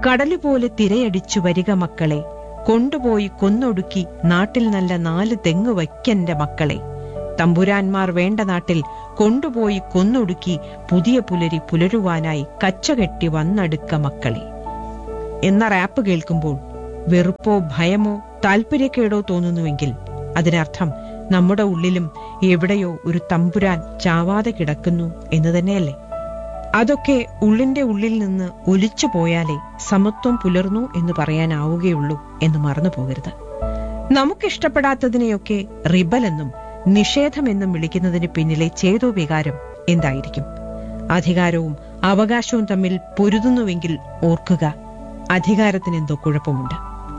കടലുപോലെ തിരയടിച്ചു വരിക മക്കളെ കൊണ്ടുപോയി കൊന്നൊടുക്കി നാട്ടിൽ നല്ല നാല് തെങ്ങ് വയ്ക്കന്റെ മക്കളെ തമ്പുരാന്മാർ വേണ്ട നാട്ടിൽ കൊണ്ടുപോയി കൊന്നൊടുക്കി പുതിയ പുലരി പുലരുവാനായി കച്ചകെട്ടി വന്നടുക്ക മക്കളെ എന്ന റാപ്പ് കേൾക്കുമ്പോൾ വെറുപ്പോ ഭയമോ താല്പര്യക്കേടോ തോന്നുന്നുവെങ്കിൽ അതിനർത്ഥം നമ്മുടെ ഉള്ളിലും എവിടെയോ ഒരു തമ്പുരാൻ ചാവാതെ കിടക്കുന്നു എന്ന് തന്നെയല്ലേ അതൊക്കെ ഉള്ളിന്റെ ഉള്ളിൽ നിന്ന് ഒലിച്ചു പോയാലേ സമത്വം പുലർന്നു എന്ന് പറയാനാവുകയുള്ളൂ എന്ന് മറന്നു പോകരുത് നമുക്കിഷ്ടപ്പെടാത്തതിനെയൊക്കെ റിബലെന്നും നിഷേധമെന്നും വിളിക്കുന്നതിന് പിന്നിലെ ചേതോ വികാരം എന്തായിരിക്കും അധികാരവും അവകാശവും തമ്മിൽ പൊരുതുന്നുവെങ്കിൽ ഓർക്കുക അധികാരത്തിന് എന്തോ കുഴപ്പമുണ്ട്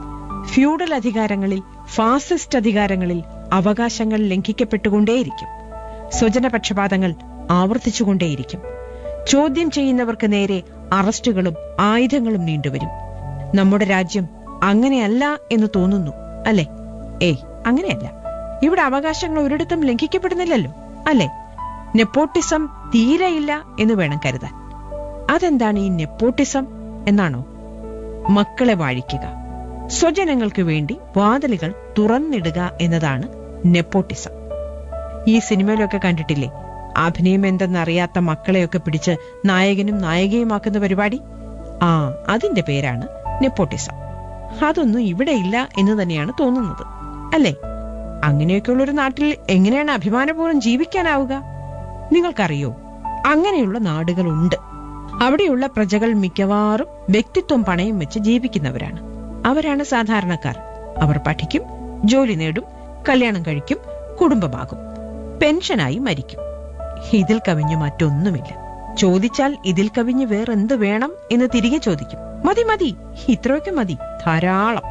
ഫ്യൂഡൽ അധികാരങ്ങളിൽ ഫാസിസ്റ്റ് അധികാരങ്ങളിൽ അവകാശങ്ങൾ ലംഘിക്കപ്പെട്ടുകൊണ്ടേയിരിക്കും സ്വജനപക്ഷപാതങ്ങൾ ആവർത്തിച്ചുകൊണ്ടേയിരിക്കും ചോദ്യം ചെയ്യുന്നവർക്ക് നേരെ അറസ്റ്റുകളും ആയുധങ്ങളും നീണ്ടുവരും നമ്മുടെ രാജ്യം അങ്ങനെയല്ല എന്ന് തോന്നുന്നു അല്ലേ ഏയ് അങ്ങനെയല്ല ഇവിടെ അവകാശങ്ങൾ ഒരിടത്തും ലംഘിക്കപ്പെടുന്നില്ലല്ലോ അല്ലേ നെപ്പോട്ടിസം തീരെയില്ല എന്ന് വേണം കരുതാൻ അതെന്താണ് ഈ നെപ്പോട്ടിസം എന്നാണോ മക്കളെ വാഴിക്കുക സ്വജനങ്ങൾക്ക് വേണ്ടി വാതിലുകൾ തുറന്നിടുക എന്നതാണ് നെപ്പോട്ടിസം ഈ സിനിമയിലൊക്കെ കണ്ടിട്ടില്ലേ അഭിനയം എന്തെന്നറിയാത്ത മക്കളെയൊക്കെ പിടിച്ച് നായകനും നായികയുമാക്കുന്ന പരിപാടി ആ അതിന്റെ പേരാണ് നെപ്പോട്ടിസം അതൊന്നും ഇവിടെ ഇല്ല എന്ന് തന്നെയാണ് തോന്നുന്നത് അല്ലേ അങ്ങനെയൊക്കെയുള്ള ഒരു നാട്ടിൽ എങ്ങനെയാണ് അഭിമാനപൂർവ്വം ജീവിക്കാനാവുക നിങ്ങൾക്കറിയോ അങ്ങനെയുള്ള നാടുകളുണ്ട് അവിടെയുള്ള പ്രജകൾ മിക്കവാറും വ്യക്തിത്വം പണയം വെച്ച് ജീവിക്കുന്നവരാണ് അവരാണ് സാധാരണക്കാർ അവർ പഠിക്കും ജോലി നേടും കല്യാണം കഴിക്കും കുടുംബമാകും പെൻഷനായി മരിക്കും ഇതിൽ കവിഞ്ഞു മറ്റൊന്നുമില്ല ചോദിച്ചാൽ ഇതിൽ കവിഞ്ഞ് വേറെന്ത് വേണം എന്ന് തിരികെ ചോദിക്കും മതി മതി ഇത്രയൊക്കെ മതി ധാരാളം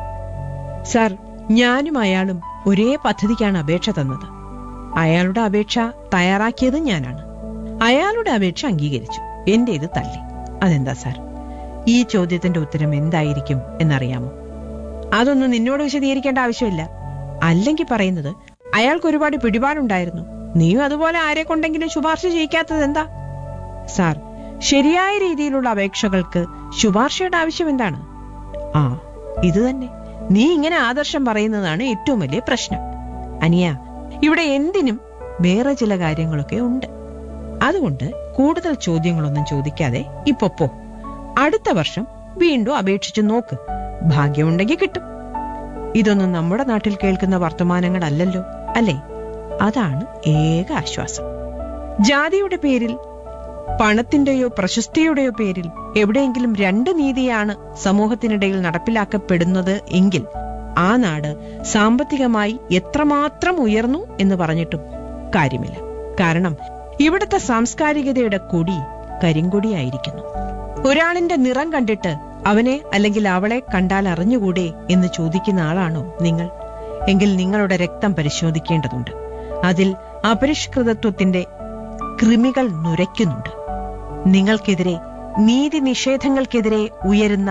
സാർ ഞാനും അയാളും ഒരേ പദ്ധതിക്കാണ് അപേക്ഷ തന്നത് അയാളുടെ അപേക്ഷ തയ്യാറാക്കിയത് ഞാനാണ് അയാളുടെ അപേക്ഷ അംഗീകരിച്ചു എന്റേത് തള്ളി അതെന്താ സാർ ഈ ചോദ്യത്തിന്റെ ഉത്തരം എന്തായിരിക്കും എന്നറിയാമോ അതൊന്നും നിന്നോട് വിശദീകരിക്കേണ്ട ആവശ്യമില്ല അല്ലെങ്കിൽ പറയുന്നത് അയാൾക്ക് ഒരുപാട് പിടിപാടുണ്ടായിരുന്നു നീയും അതുപോലെ ആരെ കൊണ്ടെങ്കിലും ശുപാർശ ചെയ്യിക്കാത്തത് എന്താ സാർ ശരിയായ രീതിയിലുള്ള അപേക്ഷകൾക്ക് ശുപാർശയുടെ ആവശ്യം എന്താണ് ആ ഇത് തന്നെ നീ ഇങ്ങനെ ആദർശം പറയുന്നതാണ് ഏറ്റവും വലിയ പ്രശ്നം അനിയ ഇവിടെ എന്തിനും വേറെ ചില കാര്യങ്ങളൊക്കെ ഉണ്ട് അതുകൊണ്ട് കൂടുതൽ ചോദ്യങ്ങളൊന്നും ചോദിക്കാതെ ഇപ്പൊ പോ അടുത്ത വർഷം വീണ്ടും അപേക്ഷിച്ചു നോക്ക് ഭാഗ്യമുണ്ടെങ്കിൽ കിട്ടും ഇതൊന്നും നമ്മുടെ നാട്ടിൽ കേൾക്കുന്ന വർത്തമാനങ്ങളല്ലല്ലോ അല്ലേ അതാണ് ഏക ആശ്വാസം ജാതിയുടെ പേരിൽ പണത്തിന്റെയോ പ്രശസ്തിയുടെയോ പേരിൽ എവിടെയെങ്കിലും രണ്ട് നീതിയാണ് സമൂഹത്തിനിടയിൽ നടപ്പിലാക്കപ്പെടുന്നത് എങ്കിൽ ആ നാട് സാമ്പത്തികമായി എത്രമാത്രം ഉയർന്നു എന്ന് പറഞ്ഞിട്ടും കാര്യമില്ല കാരണം ഇവിടുത്തെ സാംസ്കാരികതയുടെ കൊടി കരിങ്കൊടിയായിരിക്കുന്നു ഒരാളിന്റെ നിറം കണ്ടിട്ട് അവനെ അല്ലെങ്കിൽ അവളെ കണ്ടാൽ അറിഞ്ഞുകൂടെ എന്ന് ചോദിക്കുന്ന ആളാണോ നിങ്ങൾ എങ്കിൽ നിങ്ങളുടെ രക്തം പരിശോധിക്കേണ്ടതുണ്ട് അതിൽ അപരിഷ്കൃതത്വത്തിന്റെ കൃമികൾ നുരയ്ക്കുന്നുണ്ട് നിങ്ങൾക്കെതിരെ നീതി നിഷേധങ്ങൾക്കെതിരെ ഉയരുന്ന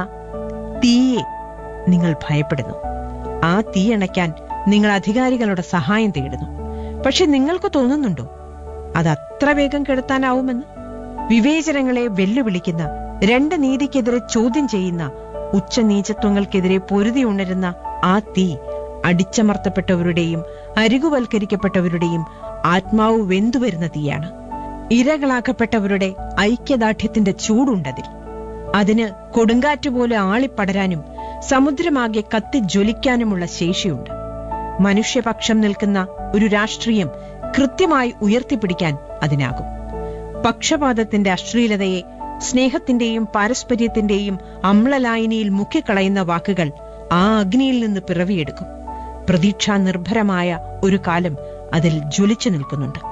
തീയെ നിങ്ങൾ ഭയപ്പെടുന്നു ആ തീ അണയ്ക്കാൻ നിങ്ങൾ അധികാരികളുടെ സഹായം തേടുന്നു പക്ഷെ നിങ്ങൾക്ക് തോന്നുന്നുണ്ടോ അത് അത്ര വേഗം കെടുത്താനാവുമെന്ന് വിവേചനങ്ങളെ വെല്ലുവിളിക്കുന്ന രണ്ട് നീതിക്കെതിരെ ചോദ്യം ചെയ്യുന്ന ഉച്ചനീചത്വങ്ങൾക്കെതിരെ പൊരുതി ഉണരുന്ന ആ തീ അടിച്ചമർത്തപ്പെട്ടവരുടെയും അരികുവൽക്കരിക്കപ്പെട്ടവരുടെയും ആത്മാവ് വെന്തുവരുന്ന തീയാണ് ഇരകളാക്കപ്പെട്ടവരുടെ ഐക്യദാർഢ്യത്തിന്റെ ചൂടുണ്ടതിൽ അതിന് കൊടുങ്കാറ്റുപോലെ ആളിപ്പടരാനും സമുദ്രമാകെ കത്തിജ്വലിക്കാനുമുള്ള ശേഷിയുണ്ട് മനുഷ്യപക്ഷം നിൽക്കുന്ന ഒരു രാഷ്ട്രീയം കൃത്യമായി ഉയർത്തിപ്പിടിക്കാൻ അതിനാകും പക്ഷപാതത്തിന്റെ അശ്ലീലതയെ സ്നേഹത്തിന്റെയും പാരസ്പര്യത്തിന്റെയും അമ്ലലായനിയിൽ മുക്കിക്കളയുന്ന വാക്കുകൾ ആ അഗ്നിയിൽ നിന്ന് പിറവിയെടുക്കും പ്രതീക്ഷാ നിർഭരമായ ഒരു കാലം അതിൽ ജ്വലിച്ചു നിൽക്കുന്നുണ്ട്